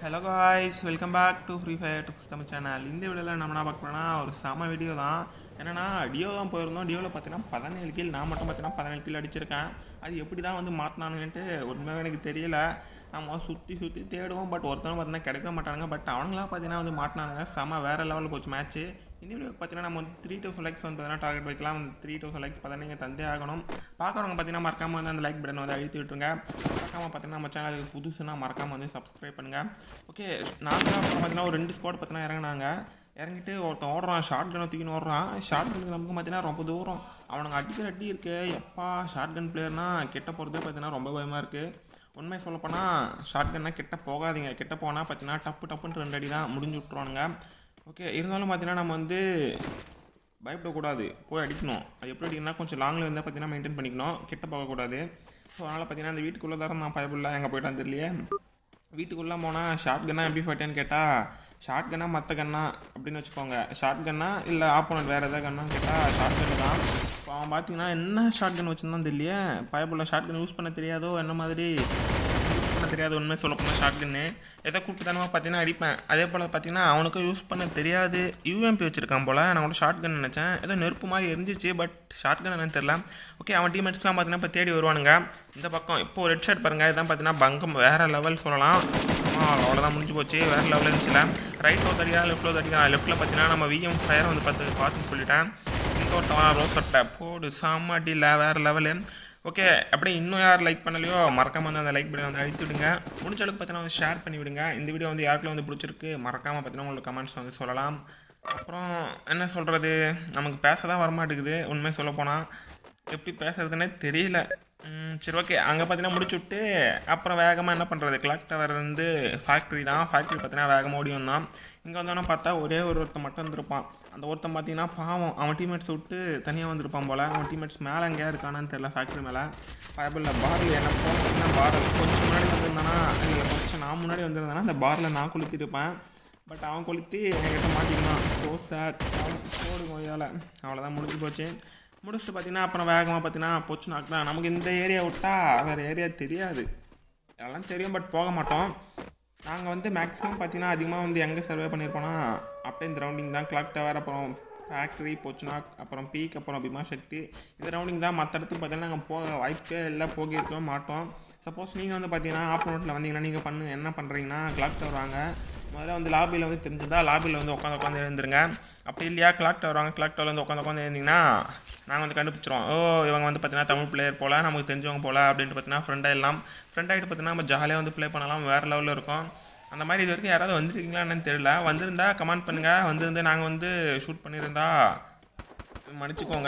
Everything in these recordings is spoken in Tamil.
Hello guys welcome back to Free Fire tips Tamil channel இந்த வீடியோவில் நம்ம என்ன பார்க்க போறோம்னா ஒரு செம வீடியோ தான் என்னன்னா டியோ தான் போயிருந்தோம் டியோவில் பார்த்தீங்கன்னா பதினேழு கீழ் நான் மட்டும் பார்த்தீங்கன்னா பதினேழு கீழ் அடிச்சிருக்கேன் அது எப்படி தான் வந்து மாற்றினானுன்ட்டு உண்மையாக எனக்கு தெரியல நம்ம சுற்றி சுற்றி தேடுவோம் பட் ஒருத்தவங்க பார்த்தீங்கன்னா கிடைக்க மாட்டானுங்க பட் அவங்களாம் பார்த்தீங்கன்னா வந்து மாட்டினானுங்க செம வேறு லெவலில் போச்சு மேட்ச்சு இந்த வீடியோ பார்த்தீங்கன்னா நம்ம வந்து த்ரீ டூ லைக்ஸ் வந்து பார்த்தீங்கன்னா டார்கெட் வைக்கலாம் அந்த த்ரீ டூ லைக்ஸ் பார்த்தீங்கன்னா நீங்கள் தந்தே ஆகணும் பார்க்குறவங்க பார்த்தீங்கன்னா மறக்காமல் வந்து அந்த லைக் பட்டன் வந்து அழுத்தி விட்டுருங்க மறக்காமல் பார்த்தீங்கன்னா நம்ம சேனலுக்கு புதுசுனா மறக்காமல் வந்து சப்ஸ்கிரைப் பண்ணுங்கள் ஓகே நாங்கள் அப்புறம் பார்த்தீங்கன்னா ஒரு ரெண்டு ஸ்குவாட் பார்த்தீங்கன்னா இறங்கினாங்க இறங்கிட்டு ஒருத்தன் ஓடுறான் ஷார்ட் கன் தூக்கின்னு ஓடுறான் ஷார்ட் கனுக்கு நமக்கு பார்த்தீங்கன்னா ரொம்ப தூரம் அவனுங்க அடிக்கிற அடி இருக்கு எப்பா ஷார்ட் கன் பிளேயர்னா கிட்ட போகிறதே பார்த்தீங்கன்னா ரொம்ப பயமாக இருக்குது உண்மை சொல்லப்போனால் ஷார்ட் கன்னா கிட்ட போகாதீங்க கிட்ட போனால் பார்த்தீங்கன்னா டப்பு டப்புன்னு ரெண்டு அடி தான் முடிஞ்சு விட்ருவானுங்க ஓகே இருந்தாலும் பார்த்தீங்கன்னா நம்ம வந்து பயப்படக்கூடாது போய் அடிக்கணும் அது எப்படி அடிக்கணும்னா கொஞ்சம் லாங்கில் இருந்தால் பார்த்தீங்கன்னா மெயின்டைன் பண்ணிக்கணும் கிட்ட போகக்கூடாது ஸோ அதனால் பார்த்தீங்கன்னா அந்த வீட்டுக்குள்ளே தான் நான் பயப்படல எங்கே போயிட்டான்னு தெரியலையே வீட்டுக்குள்ளே போனால் ஷார்ட் கன்னா எப்படி ஃபைட்டேன்னு கேட்டால் ஷார்ட் கன்னா மற்ற கன்னா அப்படின்னு வச்சுக்கோங்க ஷார்ட் கன்னா இல்லை ஆப்போனட் வேறு எதாவது கன்னான்னு கேட்டால் ஷார்ட் கன்னு தான் இப்போ அவன் பார்த்தீங்கன்னா என்ன ஷார்ட் கன் வச்சுருந்தான் தெரியலையே பயப்படல ஷார்ட் கன் யூஸ் பண்ண தெரியாதோ என்ன மாதிரி யூஸ் பண்ண தெரியாது உண்மை சொல்ல போனால் ஷார்ட் கன்னு எதை கூப்பிட்டு தானே பார்த்தீங்கன்னா அடிப்பேன் அதே போல் பார்த்தீங்கன்னா அவனுக்கும் யூஸ் பண்ண தெரியாது யூஎம்பி வச்சிருக்கான் போல் நான் கூட ஷார்ட் கன் நினச்சேன் ஏதோ நெருப்பு மாதிரி எரிஞ்சிச்சு பட் ஷார்ட் கன் என்னன்னு தெரில ஓகே அவன் டீமேட்ஸ்லாம் பார்த்தீங்கன்னா இப்போ தேடி வருவானுங்க இந்த பக்கம் இப்போ ரெட் ஷர்ட் பாருங்கள் இதான் பார்த்தீங்கன்னா பங்கம் வேறு லெவல் சொல்லலாம் ஆ, அவ்வளோதான் முடிஞ்சு போச்சு வேறு லெவலில் இருந்துச்சுல ரைட் லோ தடிக்கிறான் லெஃப்ட் லோ தடிக்கிறான் லெஃப்ட்டில் பார்த்தீங்கன்னா நம்ம விஎம் ஃபயர் வந்து பார்த்து பார்த்து சொல்லிட்டேன் இங்கே ஒருத்தவன் ரோஸ் சட்டை போடு சாமாட்டியில் வேறு லெவலு ஓகே அப்படியே இன்னும் யார் லைக் பண்ணலையோ மறக்காமல் வந்து அந்த லைக் பட்டன் வந்து அழுத்தி விடுங்க முடிஞ்ச அளவுக்கு பார்த்தீங்கன்னா வந்து ஷேர் பண்ணி விடுங்க இந்த வீடியோ வந்து யாருக்குள்ள வந்து பிடிச்சிருக்கு மறக்காமல் பார்த்தீங்கன்னா உங்களுக்கு கமெண்ட்ஸ் வந்து சொல்லலாம் அப்புறம் என்ன சொல்கிறது நமக்கு பேச தான் வரமாட்டேங்குது உண்மை சொல்ல போனால் எப்படி பேசுறதுன்னே தெரியல ம், சரி ஓகே அங்கே பார்த்தீங்கன்னா முடிச்சு விட்டு அப்புறம் வேகமாக என்ன பண்ணுறது கிளாக் டவர் வந்து ஃபேக்ட்ரி தான் ஃபேக்ட்ரி பார்த்தீங்கன்னா வேகமாக ஓடி வந்தான் இங்கே வந்தோன்னா பார்த்தா ஒரே ஒரு ஒருத்தன் மட்டும் இருந்திருப்பான் அந்த ஒருத்தன் பார்த்தீங்கன்னா பாவம் அவன் டீம்மேட்ஸ் விட்டு தனியாக வந்திருப்பான் போல் அவன் டீம்மேட்ஸ் மேலே எங்கேயா இருக்கானான்னு தெரியல ஃபேக்ட்ரி மேலே பயபில்ல பாரில் என்ன போனீங்கன்னா பாரில் கொஞ்சம் முன்னாடி வந்திருந்தானா இல்லை கொஞ்சம் நான் முன்னாடி வந்திருந்தேன்னா அந்த பாரில் நான் கொளுத்திருப்பேன் பட் அவன் கொளுத்தி என்கிட்ட மாட்டிக்கினான் ஸோ சேட் போடு கொய்யால அவ்வளோதான் முடிஞ்சு போச்சு முடிச்சுட்டு பார்த்தீங்கன்னா அப்புறம் வேகமாக பார்த்தீங்கன்னா போச்சு நாக்கு நமக்கு இந்த ஏரியா விட்டா வேறு ஏரியா தெரியாது எல்லாம் தெரியும் பட் போக மாட்டோம் நாங்கள் வந்து மேக்ஸிமம் பார்த்தீங்கன்னா அதிகமாக வந்து எங்கே சர்வே பண்ணியிருப்போம்னா அப்படியே இந்த ரவுண்டிங் தான் கிளாக் டவர் அப்புறம் ஃபேக்ட்ரி பொச்சுனாக் அப்புறம் பீக் அப்புறம் பிமா சக்தி இந்த ரவுண்டிங் தான் மற்ற இடத்துக்கு பார்த்தீங்கன்னா நாங்கள் போக வாய்ப்பே இல்லை போகியிருக்கவே மாட்டோம் சப்போஸ் நீங்கள் வந்து பார்த்தீங்கன்னா ஆப்போனட்டில் வந்தீங்கன்னா நீங்கள் பண்ணு என்ன பண்ணுறீங்கன்னா கிளாக் டவர் வாங்க முதல்ல வந்து லாபியில் வந்து தெரிஞ்சதா லாபியில் வந்து உட்காந்து உட்காந்து எழுந்துருங்க அப்படி இல்லையா கிளாக் டவர் வாங்க கிளாக் டவர் வந்து உட்காந்து உட்காந்து எழுந்திங்கன்னா நாங்கள் வந்து கண்டுபிடிச்சிருவோம் ஓ இவங்க வந்து பார்த்தீங்கன்னா தமிழ் பிளேயர் போல் நமக்கு தெரிஞ்சவங்க போல் அப்படின்ட்டு பார்த்தீங்கன்னா ஃப்ரெண்ட் ஆகிடலாம் ஃப்ரெண்ட் ஆகிட்டு பார்த்தீங்கன்னா நம்ம ஜாலியாக வந்து ப்ளே பண்ணலாம் வேறு லெவலில் இருக்கும் அந்த மாதிரி இது வரைக்கும் யாராவது வந்திருக்கீங்களா என்னன்னு தெரியல வந்திருந்தா கமெண்ட் பண்ணுங்கள் வந்திருந்து நாங்கள் வந்து ஷூட் பண்ணியிருந்தா மன்னிச்சுக்கோங்க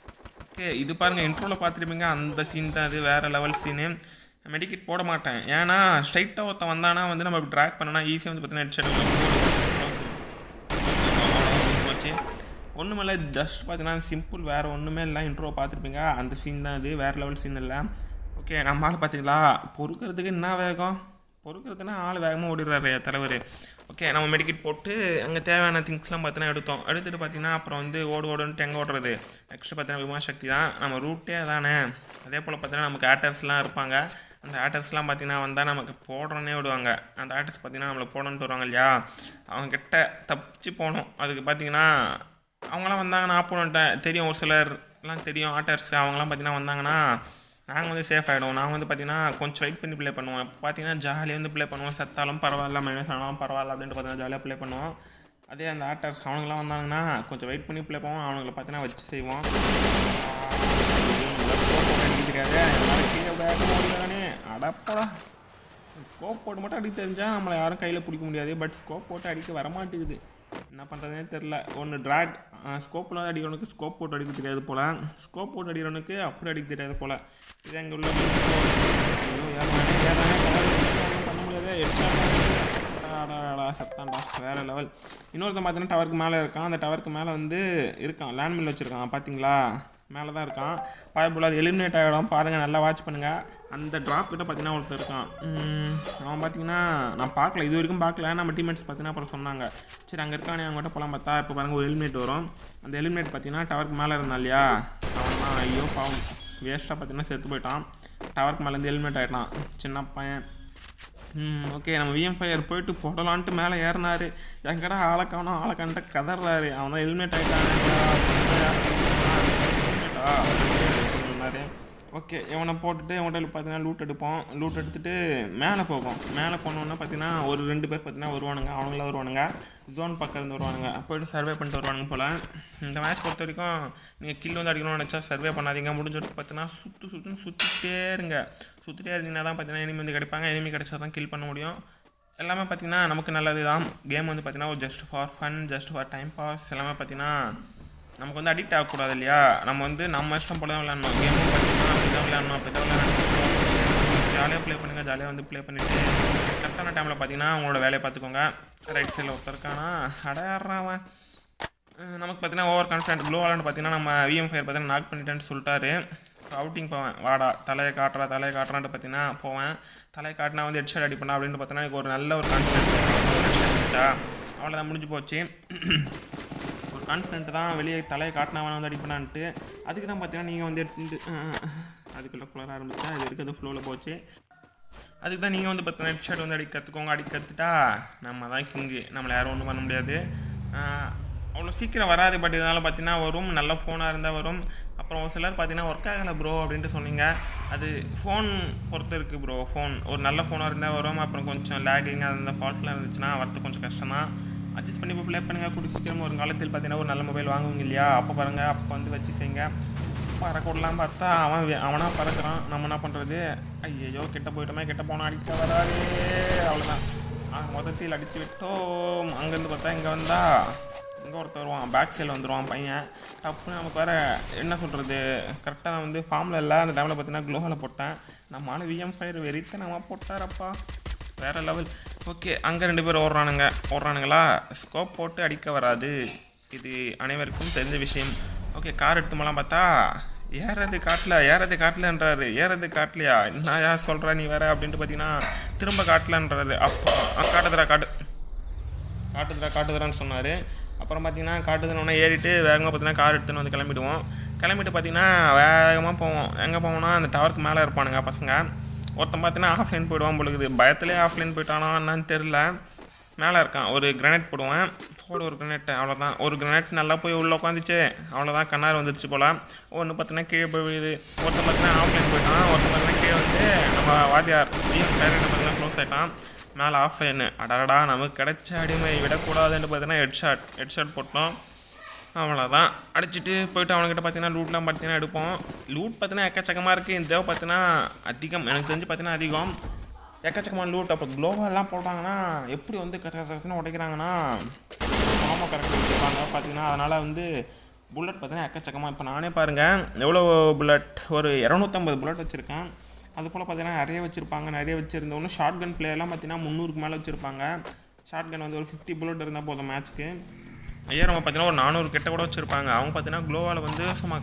ஓகே இது பாருங்கள் இன்ட்ரோவில் பார்த்துருப்பீங்க அந்த சீன் தான் இது வேறு லெவல் சீனு மெடிக்கெட் போட மாட்டேன் ஏன்னா ஸ்ட்ரைட்டாக ஒருத்தன் வந்தானா வந்து நம்ம ட்ராக் பண்ணனா ஈஸியாக வந்து பார்த்தீங்கன்னா ஹெட் போச்சு ஒன்றுமில்ல ஜஸ்ட் பார்த்தீங்கன்னா சிம்பிள் வேறு ஒன்றுமே இல்லை இன்ட்ரோ பார்த்துருப்பீங்க அந்த சீன் தான் இது வேறு லெவல் சீன் இல்லை ஓகே நம்ம ஆள் பார்த்தீங்களா பொறுக்கிறதுக்கு என்ன வேகம் பொறுக்கிறதுனா ஆள் வேகமாக ஓடிடுறாரு தலைவர் ஓகே நம்ம மெடிக்கெட் போட்டு அங்கே தேவையான திங்ஸ்லாம் பார்த்தீங்கன்னா எடுத்தோம் எடுத்துகிட்டு பார்த்தீங்கன்னா அப்புறம் வந்து ஓடு ஓடுன்ட்டு எங்கே ஓடுறது நெக்ஸ்ட்டு பார்த்தீங்கன்னா விமான சக்தி தான் நம்ம ரூட்டே அதானே அதே போல் பார்த்தீங்கன்னா நமக்கு ஆட்டர்ஸ்லாம் இருப்பாங்க அந்த ஆட்டர்ஸ்லாம் பார்த்தீங்கன்னா வந்தால் நமக்கு போடுறனே விடுவாங்க அந்த ஆட்டர்ஸ் பார்த்தீங்கன்னா நம்மளை போடணுன்ட்டு வருவாங்க இல்லையா அவங்க கிட்ட தப்பிச்சு போகணும் அதுக்கு பார்த்தீங்கன்னா அவங்களாம் வந்தாங்கன்னா ஆப்போனண்ட்டை தெரியும் ஒரு சிலர்லாம் தெரியும் ஆட்டர்ஸ் அவங்களாம் பார்த்தீங்கன்னா வந்தாங்கன்னா நாங்கள் வந்து சேஃப் ஆகிடுவோம் நாங்கள் வந்து பார்த்தீங்கன்னா கொஞ்சம் வெயிட் பண்ணி ப்ளே பண்ணுவோம் இப்போ பார்த்தீங்கன்னா ஜாலியாக வந்து ப்ளே பண்ணுவோம் செத்தாலும் பரவாயில்ல மைனஸ் ஆனாலும் பரவாயில்ல அப்படின்ட்டு பார்த்தீங்கன்னா ஜாலியாக ப்ளே பண்ணுவோம் அதே அந்த ஆட்டர்ஸ் அவனுங்களாம் வந்தாங்கன்னா கொஞ்சம் வெயிட் பண்ணி ப்ளே பண்ணுவோம் அவனுங்களை பார்த்தீங்கன்னா வச்சு செய்வோம் தெரியாது எல்லாரும் கீழே வேகமாக ஓடிக்கிறானே அடப்படா ஸ்கோப் போட்டு மட்டும் அடிக்க தெரிஞ்சால் நம்மளை யாரும் கையில் பிடிக்க முடியாது பட் ஸ்கோப் போட்டு அடிக்க வரமாட்டேங்குது என்ன பண்ணுறதுனே தெரில ஒன்று ட்ராக் ஸ்கோப்பில் அடிக்கிறவனுக்கு ஸ்கோப் போட்டு அடிக்க தெரியாது போல் ஸ்கோப் போட்டு அடிக்கிறவனுக்கு அப்படி அடிக்க தெரியாது போல் இது எங்கள் உள்ள ஐயோ, ஏறானே, ஏறானே, பரவாயில்ல, ஒண்ணும் பண்ண முடியாது எட்டாடா சத்தான்டா வேறு லெவல் இன்னொருத்தன் பார்த்தீங்கன்னா டவருக்கு மேலே இருக்கான் அந்த டவருக்கு மேலே வந்து இருக்கான் லேண்ட் மில் வச்சுருக்கான் பார்த்தீங்களா மேலே தான் இருக்கான் பாயபுல் அது எலிமினேட் ஆகிடும் பாருங்கள் நல்லா வாட்ச் பண்ணுங்கள் அந்த ட்ராப் கிட்ட பார்த்தீங்கன்னா ஒருத்தர் இருக்கான் உம், அவன் பார்த்தீங்கன்னா நான் பார்க்கல இது வரைக்கும் பார்க்கல நம்ம டீம்மேட்ஸ் பார்த்தீங்கன்னா அப்புறம் சொன்னாங்க சரி அங்கே இருக்கானே அவங்ககிட்ட போகலாம் பார்த்தா இப்போ பாருங்கள் ஒரு எலிமினேட் வரும் அந்த எலிமினேட் பார்த்தீங்கன்னா டவருக்கு மேலே இருந்தான் இல்லையா அவன் தான் ஐயோ பாவம் வேஸ்ட்டாக பார்த்தீங்கன்னா செத்து போயிட்டான் டவருக்கு மேலேருந்து எலிமினேட் ஆகிட்டான் சின்ன பையன் ம் ஓகே நம்ம விஎம் ஃபயர் போயிட்டு போடலான்ட்டு மேலே ஏறினாரு எங்கடா ஆளை காணோம் ஆளை கண்ட கதறாரு அவன் தான் ஹெல்மெட் ஆகிட்டான் சொன்னார் ஓகே இவனை போட்டுட்டு இவன்கிட்ட பார்த்தீங்கன்னா லூட் எடுப்போம் லூட் எடுத்துட்டு மேலே போகும் மேலே போனோன்னா பார்த்தீங்கன்னா ஒரு ரெண்டு பேர் பார்த்தீங்கன்னா வருவானுங்க அவனுங்களாம் வருவானுங்க ஜோன் பக்கம் இருந்து வருவானுங்க போயிட்டு சர்வே பண்ணிட்டு வருவானுங்க போல் இந்த மேட்ச் பொறுத்த வரைக்கும் நீங்கள் கில் வந்து அடிக்கணும்னு நினச்சா சர்வே பண்ணாதீங்க முடிஞ்சதுக்கு பார்த்தீங்கன்னா சுற்று சுற்றுன்னு சுற்றிட்டே இருங்க சுற்றிட்டே இருந்தீங்கன்னா தான் பார்த்தீங்கன்னா எனிமி வந்து கிடைப்பாங்க எனிமி கிடைச்சா தான் கில் பண்ண முடியும் எல்லாமே பார்த்தீங்கன்னா நமக்கு நல்லது தான் கேம் வந்து பார்த்தீங்கன்னா ஒரு just for fun just for time pass எல்லாமே பார்த்தீங்கன்னா நமக்கு வந்து அடிக்ட் ஆகக்கூடாது இல்லையா நம்ம வந்து நம்ம இஷ்டம் போல தான் விளையாடணும் கேமும் பார்த்தீங்கன்னா அப்படி தான் விளையாடணும் அப்படி தான் விளையாடணும் ஜாலியாக ப்ளே பண்ணுங்கள் ஜாலியாக வந்து ப்ளே பண்ணிவிட்டு கரெக்டான டைமில் பார்த்தீங்கன்னா உங்களோட வேலையை பார்த்துக்கோங்க ரைட் சைடில் ஒருத்தருக்கானா அடையாடுறான் அவன் அஹ் நமக்கு பார்த்தீங்கன்னா ஓவர் கான்ஃபிடென்ட் க்ளோ ஆலன்னு பார்த்தீங்கன்னா நம்ம விஎம் ஃபயர் பார்த்தீங்கன்னா நாக் பண்ணிட்டேன்னு சொல்லிட்டாரு அவுட்டிங் போவேன் வாடா தலையை காட்டுறா தலையை காட்டுறான்ட்டு பார்த்தீங்கன்னா போவேன் தலையை காட்டினா வந்து ஹெட்ஷாட் அடிப்பேன் அப்படின்ட்டு பார்த்தீங்கன்னா எனக்கு ஒரு நல்ல ஒரு கான்ஃபிடென்ட் அவ்வளோதான் முடிஞ்சு போச்சு ஒரு கான்ஃபிடென்ட் தான் வெளியே தலையை காட்டினவன வந்து அடிப்பேனான்ட்டு அதுக்கு தான் பார்த்தீங்கன்னா நீங்கள் வந்து எடுத்துட்டு அதுக்குள்ளே குளர ஆரம்பித்தா இது இருக்கிறது ஃப்ளோவில் போச்சு அதுக்கு தான் நீங்கள் வந்து பார்த்தீங்கன்னா ஹெட் ஷாட் வந்து அடி கற்றுக்கோங்க அடி கற்றுட்டா நம்ம தான் கிங்கு நம்மளை யாரும் ஒன்றும் பண்ண முடியாது ஆஹ் அவ்வளோ சீக்கிரம் வராது பட் இதனால் பார்த்தீங்கன்னா வரும் நல்ல ஃபோனாக இருந்தால் வரும் அப்புறம் ஒரு சிலர் பார்த்தீங்கன்னா ஒர்க் ஆகலை ப்ரோ அப்படின்ட்டு சொன்னீங்க அது ஃபோன் பொறுத்து இருக்குது ப்ரோ ஃபோன் ஒரு நல்ல ஃபோனாக இருந்தால் வரும் அப்புறம் கொஞ்சம் லேகிங் அந்த ஃபால்ட்லாம் இருந்துச்சுன்னா வரது கொஞ்சம் கஷ்டம் தான் அட்ஜஸ்ட் பண்ணி இப்போ ப்ளே பண்ணுங்கள் குடிக்கிறவங்க ஒரு காலத்தில் பார்த்தீங்கன்னா ஒரு நல்ல மொபைல் வாங்குவீங்க இல்லையா அப்போ பாருங்கள் அப்போ வந்து வச்சு செய்யுங்க பறக்க விடலாம் பார்த்தா அவன் வே- அவனா பறக்கிறான் நம்ம என்ன பண்ணுறது ஐயையோ கிட்ட போயிட்டோமே கிட்ட போனால் அடிக்க வராதே அவ்வளோதான் மொத்தத்தில் அடித்து விட்டோம் அங்கேருந்து பார்த்தா இங்கே வந்தா இங்கே ஒருத்தர் வருவான் பேக் சைடில் வந்துடுவான் பையன் டப்புன்னு நமக்கு வேறு என்ன சொல்கிறது கரெக்டாக நான் வந்து ஃபார்மில் இல்லை அந்த டைமில் பார்த்தீங்கன்னா க்ளோவில் போட்டேன் நம்ம ஆளு விஎம் ஃபயர் வெறித்த நம்ம போட்டாரப்பா வேறு லெவல் ஓகே அங்கே ரெண்டு பேர் ஓடுறானுங்க ஓடுறானுங்களா ஸ்கோப் போட்டு அடிக்க வராது இது அனைவருக்கும் தெரிஞ்ச விஷயம் ஓகே கார் எடுத்துமெல்லாம் பார்த்தா ஏறது காட்டில் ஏறது காட்டலன்றாரு ஏறது காட்டலையா நான் யார் சொல்கிறா நீ வேற அப்படின்ட்டு பார்த்தீங்கன்னா திரும்ப காட்டலன்றாரு அப்போ ஆ, காட்டுதுடா காட்டு காட்டுதுடா காட்டுதுடான்னு சொன்னார் அப்புறம் பார்த்தீங்கன்னா காட்டுதுன்னு ஏறிட்டு வேகமாக பார்த்தீங்கன்னா கார் எடுத்துன்னு வந்து கிளம்பிடுவோம் கிளம்பிட்டு பார்த்தீங்கன்னா வேகமாக போவோம் எங்கே போவோம்னா அந்த டவருக்கு மேலே இருப்பானுங்க பசங்க ஒருத்தன் பார்த்தீங்கன்னா ஆஃப்லைன் போயிடுவான் பொழுது பயத்துலேயே ஆஃப்லைன் போயிட்டானா என்னன்னு தெரில மேலே இருக்கான் ஒரு கிரனேட் போடுவேன் போடு ஒரு கிரனேட் அவ்வளோதான் ஒரு கிரனேட் நல்லா போய் உள்ளே உட்காந்துச்சு அவ்வளோதான் கண்ணார் வந்துருச்சு போல் ஒன்று பார்த்தீங்கன்னா கீழே போய் விழுது ஒருத்தன் பார்த்தீங்கன்னா ஆஃப்லைன் போயிட்டான் ஒருத்தன் பார்த்தீங்கன்னா கீழே வந்து நம்ம வாத்தியார் விஎம் டேரக்டர் பார்த்தீங்கன்னா க்ளோஸ் ஆகிட்டான் மேலே ஆஃப்லைனு அடடா நமக்கு கிடைச்ச அடிமை விடக்கூடாதுன்னு பார்த்தீங்கன்னா ஹெட்ஷாட் ஹெட்ஷாட் போட்டோம் அவ்வளோதான் அடிச்சுட்டு போயிட்டு அவனுக்கிட்ட பார்த்தீங்கன்னா லூட்லாம் பார்த்தீங்கன்னா எடுப்போம் லூட் பார்த்தீங்கன்னா எக்கச்சக்கமாக இருக்குது இந்த தேவை பார்த்தீங்கன்னா அதிகம் எனக்கு தெரிஞ்சு பார்த்தீங்கன்னா அதிகம் எக்கச்சக்கமான லூட் அப்போ குளோவெல்லாம் போட்டாங்கன்னா எப்படி வந்து கச்ச கச்ச கச்சன்னு உடைக்கிறாங்கன்னா ஆமா கரெக்டாக வச்சுருப்பாங்க பார்த்தீங்கன்னா அதனால் வந்து புல்லட் பார்த்தீங்கன்னா எக்கச்சக்கமாக இப்போ நானே பாருங்கள் எவ்வளோ புல்லட் ஒரு இரநூத்தம்பது புல்லட் வச்சுருக்கேன் அது போல் பார்த்தீங்கன்னா நிறைய வச்சுருப்பாங்க நிறைய வச்சுருந்தவொன்னு ஷார்ட் கன் பிளேயர்லாம் பார்த்தீங்கன்னா முந்நூறுக்கு மேலே வச்சுருப்பாங்க ஷார்ட் கன் வந்து ஒரு ஃபிஃப்டி புல்லட் இருந்தால் போதும் மேட்ச்க்கு ஐயாயிரம் பார்த்தீங்கன்னா ஒரு நானூறு கிட்ட கூட வச்சுருப்பாங்க அவங்க பார்த்தீங்கன்னா க்ளோவால் வந்து சும்மா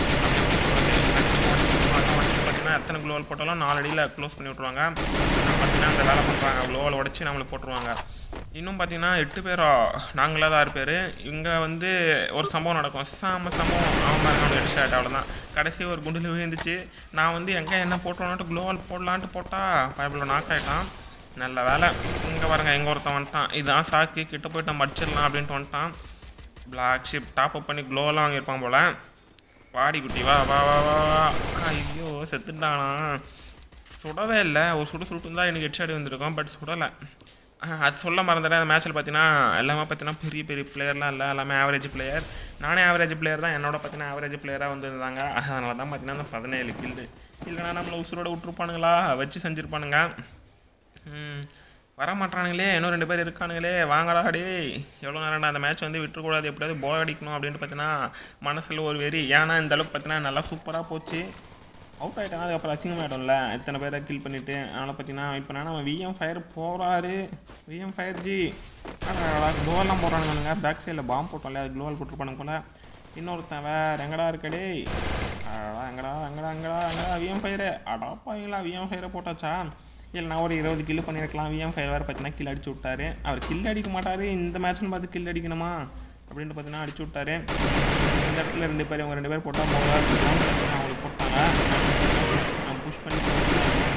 பார்த்தீங்கன்னா எத்தனை க்ளோவல் போட்டாலும் நாலு அடியில் க்ளோஸ் பண்ணி விட்ருவாங்க பார்த்தீங்கன்னா அந்த வேலை பண்ணுறாங்க க்ளோவல் உடச்சி நம்மளை போட்டுருவாங்க இன்னும் பார்த்தீங்கன்னா எட்டு பேரா நாங்களாக தான் ஆறு பேர் இங்கே வந்து ஒரு சம்பவம் நடக்கும் சாம சம்பவம் அவன் மாதிரி அவன் ஹெட் ஷாட் அவ்வளோதான் கடைசி ஒரு குண்டில் விழுந்துச்சு நான் வந்து எங்கே என்ன போட்டோன்ட்டு க்ளோவல் போடலான்ட்டு போட்டால் பைபிள் நாக் ஆகிட்டான் நல்ல வேலை இங்கே பாருங்க எங்கே ஒருத்தன் வந்துட்டான் இதுதான் சாக்கு கிட்ட போயிட்டு நம்ம அடிச்சிடலாம் அப்படின்ட்டு வந்துட்டான் பிளாக் ஷிப் டாப் அப் பண்ணி க்ளோவெல்லாம் வாங்கியிருப்பான் போல் வாடி குட்டி வா வா வா வா வா. ஐயோ செத்துட்டானா சுடவே இல்லை ஒரு சுடு சுட்டு இருந்தால் எனக்கு ஹெட்ஷாட் வந்திருக்கும் பட் சுடலை ஆஹ், அது சொல்ல மறந்துட்டேன் அந்த மேட்ச்சில் பார்த்தீங்கன்னா எல்லாமே பார்த்தீங்கன்னா பெரிய பெரிய பிளேயர்லாம் இல்லை எல்லாமே ஆவரேஜ் பிளேயர் நானே ஆவரேஜ் பிளேயர் தான் என்னோட பார்த்தீங்கன்னா ஆவரேஜ் பிளேயராக வந்திருந்தாங்க அதனால தான் பார்த்தீங்கன்னா அந்த பதினேழு கில்டு இல்லைனா நம்மளை உசுரோட விட்டுருப்பானுங்களா வச்சு செஞ்சுருப்பானுங்க ம் வர மாட்டானுங்களே இன்னும் ரெண்டு பேர் இருக்கானுங்களே வாங்கடா டேய் எவ்வளோ நேரம்டா அந்த மேட்ச் வந்து விட்டுறக்கூடாது எப்படியாவது போல் அடிக்கணும் அப்படின்ட்டு பார்த்தீங்கன்னா மனசில் ஒரு வெறி ஏன்னா இந்த அளவுக்கு பார்த்தீங்கன்னா நல்லா சூப்பராக போச்சு அவுட் ஆகிட்டாங்க அதுக்கப்புறம் அசிங்கமாயிடும்ல இத்தனை பேரை கில் பண்ணிவிட்டு அதனால் பார்த்தீங்கன்னா இப்போ நான் நம்ம விஎம் ஃபயர் போகிறாரு விஎம் ஃபயர் ஜி க்ளோவெல்லாம் போடுறானுங்க பேக் சைடில் பாம்பு போட்டோம்ல அது க்ளோவல் போட்டிருப்பானுங்க போல இன்னொருத்தன் வேற எங்கடா இருக்கடே அடா எங்கடா எங்கடா எங்கடா எங்கடா விஎம் ஃபயரு அடாப்பாங்களா விஎம் ஃபயரை போட்டாச்சா இல்லை நான் ஒரு இருபது கில்லு பண்ணியிருக்கலாம் விஎம் ஃபயர் வேறு பார்த்தீங்கன்னா கில் அடிச்சு விட்டாரு அவர் கில் அடிக்க மாட்டார் இந்த மேட்ச்னு பார்த்து கில் அடிக்கணுமா அப்படின்ட்டு பார்த்தீங்கன்னா அடிச்சு விட்டாரு இந்த இடத்துல ரெண்டு பேர் இவங்க ரெண்டு பேர் போட்டால் போதா பார்த்தீங்கன்னா அவங்களுக்கு போட்டாங்க புஷ் பண்ணி போட்டாங்க.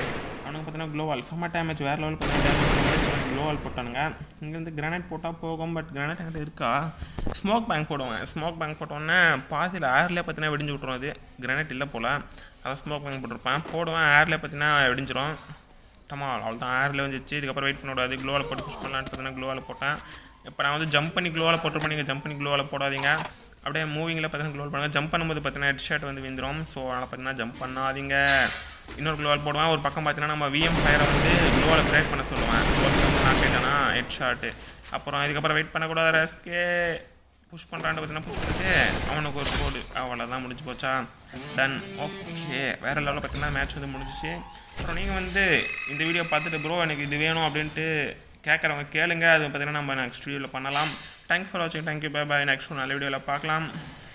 அவனுக்கு பார்த்தீங்கன்னா க்ளோவால் செம்ம டேமேஜ் வேறு லெவல் பார்த்தீங்கன்னா க்ளோவால் போட்டானுங்க இங்கேருந்து கிரானைட் போட்டால் போகும் பட் கிரானைட் என்கிட்ட இருக்கா ஸ்மோக் பேங்க் போடுவேன் ஸ்மோக் பேங்க் போட்டோன்னே பாதியில் ஏர்லேயே பார்த்தீங்கன்னா வெடிஞ்சு விட்ரும் அது கிரானைட் இல்லை போல் அதான் ஸ்மோக் பேங்க் போட்டிருப்பேன் போடுவேன் ஏர்லேயே பார்த்தீங்கன்னா வெடிஞ்சிரும் டமா அவ்வளோதான் ஏரில் வந்துச்சு இதுக்கப்புறம் வெயிட் பண்ண விடாது க்ளோவில் போட்டு புஷ் பண்ணலான்னு பார்த்தீங்கன்னா க்ளோவில் போட்டேன் இப்போ நான் வந்து ஜம்ப் பண்ணி க்ளோவில் போட்டிருப்பேன் நீங்கள் ஜம்ப் பண்ணி க்ளோவில் போடாதீங்க அப்படியே மூவிங்கில் பார்த்தீங்கன்னா க்ளோவல் பண்ணுங்கள் ஜம்ப் பண்ணும்போது பார்த்தீங்கன்னா ஹெட் ஷாட் வந்து விந்துடும் ஸோ அதனால் பார்த்தீங்கன்னா ஜம்ப் பண்ணாதீங்க இன்னொரு க்ளோவல் போடுவேன் ஒரு பக்கம் பார்த்தீங்கன்னா நம்ம விஎம் ஃபயரை வந்து க்ளோவில் பிரேக் பண்ண சொல்லுவேன் ஒருத்தவங்க நான் கேட்டேன்னா ஹெட் ஷாட்டு அப்புறம் இதுக்கப்புறம் வெயிட் பண்ணக்கூடாது ரெஸ்கே புஷ் பண்ணுறான்னு பார்த்தீங்கன்னா புஷ் பண்ணிட்டு அவனுக்கு ஒரு கோடு அவ்வளோதான் முடிஞ்சு போச்சா டன் ஓகே வேறு லெவலில் பார்த்தீங்கன்னா மேட்ச் வந்து முடிஞ்சிச்சு அப்புறம் நீங்கள் வந்து இந்த வீடியோ பார்த்துட்டு ப்ரோ எனக்கு இது வேணும் அப்படின்ட்டு கேட்குறவங்க கேளுங்க அது பார்த்தீங்கன்னா நம்ம நெக்ஸ்ட் வீடியோவில் பண்ணலாம் தேங்க்ஸ் ஃபார் வாட்சிங் தேங்க்யூ பை பை நெக்ஸ்ட் நல்ல வீடியோவில் பார்க்கலாம்